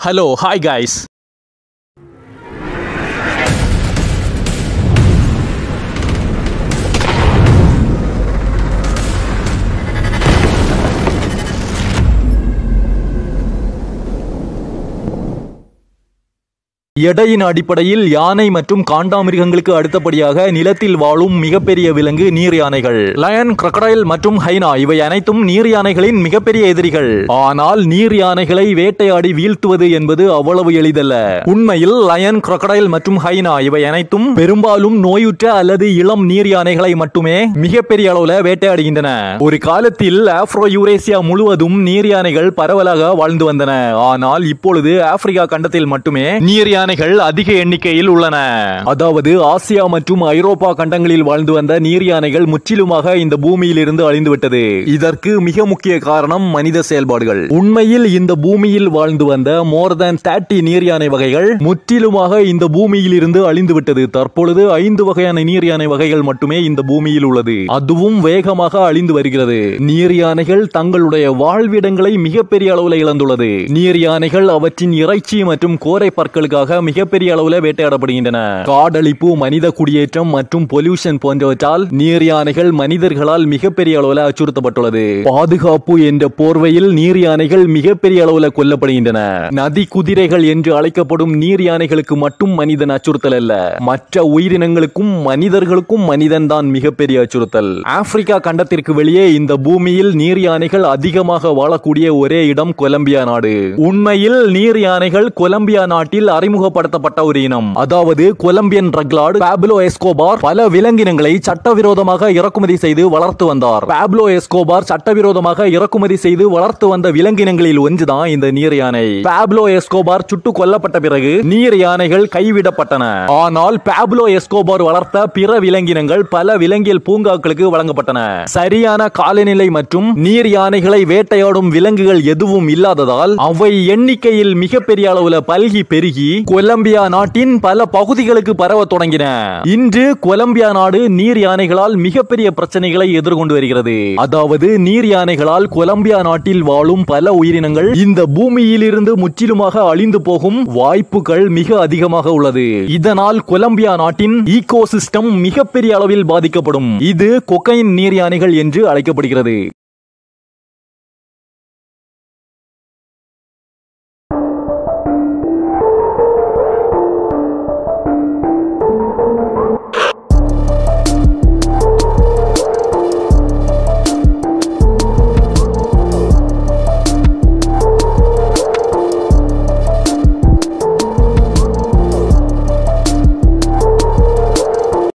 Hello, hi guys. எடையின் அடிப்படையில் யானை மற்றும் காண்டாமிருகங்களுக்கு அடுத்தபடியாக நிலத்தில் வாழும் மிகப்பெரிய விலங்கு நீர் யானைகள் லயன் crocodile மற்றும் ஹைனா இவை அனைத்தும் நீர் யானைகளின் மிகப்பெரிய எதிரிகள் ஆனால் நீர் யானைகளை வேட்டையாடி வீழ்த்துவது என்பது அவ்வளவு எளிதல்ல உண்மையில் லயன் crocodile மற்றும் ஹைனா இவை அனைத்தும் பெரும்பாலும் நோயுற்ற அல்லது இளம் நீர் யானைகளை மட்டுமே மிகப்பெரிய அளவுல வேட்டையாடுகின்றன ஒரு காலத்தில் ஆப்ரோ யூரேசியா முழுவதும் நீர் யானைகள் பரவலாக வாழ்ந்து வந்தன ஆனால் இப்பொழுது ஆப்பிரிக்கா கண்டத்தில் மட்டுமே நீர் யானைகள் அதிக எண்ணிக்கையில் உள்ளன அதாவது ஆசியா மற்றும் ஐரோப்பா கண்டங்களில் வாழ்ந்து வந்த நீர் யானைகள் முற்றிலுமாக இந்த பூமியில் இருந்து அழிந்துவிட்டது இதற்கு மிக முக்கிய காரணம் மனித செயல்பாடுகள் உண்மையில் இந்த பூமியில் வாழ்ந்து வந்த மோர் தேன் தேர்ட்டி நீர் யானை வகைகள் முற்றிலுமாக இந்த பூமியில் இருந்து அழிந்துவிட்டது தற்பொழுது ஐந்து வகையான நீர் யானை வகைகள் மட்டுமே இந்த பூமியில் உள்ளது அதுவும் வேகமாக அழிந்து வருகிறது நீர் யானைகள் தங்களுடைய வாழ்விடங்களை மிகப்பெரிய அளவில் இழந்துள்ளது நீர் யானைகள் அவற்றின் இறைச்சி மற்றும் கோரை பற்களுக்காக மிகப்பெரிய அளவில் வேட்டையாடப்படுகின்றன காடழிப்பு மனித குடியேற்றம் மற்றும் பொல்யூஷன் போன்றவற்றால் நீர் யானைகள் மனிதர்களால் மிகப்பெரிய அளவில் அச்சுறுத்தப்பட்டுள்ளது பாதுகாப்பு என்ற போர்வையில் நீர் யானைகள் மிகப்பெரிய அளவில் கொல்லப்படுகின்றன நதி குதிரைகள் என்று அழைக்கப்படும் நீர் யானைகளுக்கு மட்டும் மனிதன் அச்சுறுத்தல் அல்ல மற்ற உயிரினங்களுக்கும் மனிதர்களுக்கும் மனிதன் தான் மிகப்பெரிய அச்சுறுத்தல் ஆப்பிரிக்கா கண்டத்திற்கு வெளியே இந்த பூமியில் நீர் யானைகள் அதிகமாக வாழக்கூடிய ஒரே இடம் கொலம்பியா நாடு உண்மையில் நீர் யானைகள் கொலம்பியா நாட்டில் அறிமுகப்படுத்தப்பட்ட ஒரு இனம் அதாவது கொலம்பியன் ட்ரக்லார்டு பாப்லோ எஸ்கோபார் பல விலங்கினங்களை சட்டவிரோதமாக இறக்குமதி செய்து வளர்த்து வந்தார் பாப்லோ எஸ்கோபார் சட்டவிரோதமாக இறக்குமதி செய்து வளர்த்து வந்த விலங்கினங்களில் ஒன்றுதான் இந்த நீர் யானை பாப்லோ எஸ்கோபார் சுட்டு கொல்லப்பட்ட பிறகு நீர் யானைகள் கைவிடப்பட்டன ஆனால் பாப்லோ எஸ்கோபார் வளர்த்த பிற விலங்கினங்கள் பல விலங்கியல் பூங்காக்களுக்கு வழங்கப்பட்டன சரியான காலநிலை மற்றும் நீர் யானைகளை வேட்டையாடும் விலங்குகள் எதுவும் இல்லாததால் அவை எண்ணிக்கையில் மிகப்பெரிய அளவுல பல்கி பெருகி கொலம்பியா நாட்டின் பல பகுதிகளுக்கு பரவ தொடங்கின இன்று கொலம்பியா நாடு நீர் யானைகளால் மிகப்பெரிய பிரச்சனைகளை எதிர்கொண்டு வருகிறது அதாவது நீர் யானைகளால் கொலம்பியா நாட்டில் வாழும் பல உயிரினங்கள் இந்த பூமியிலிருந்து முற்றிலுமாக அழிந்து போகும் வாய்ப்புகள் மிக அதிகமாக உள்ளது இதனால் கொலம்பியா நாட்டின் ஈகோசிஸ்டம் மிகப்பெரிய அளவில் பாதிக்கப்படும் இது கொக்கைன் நீர் யானைகள் என்று அழைக்கப்படுகிறது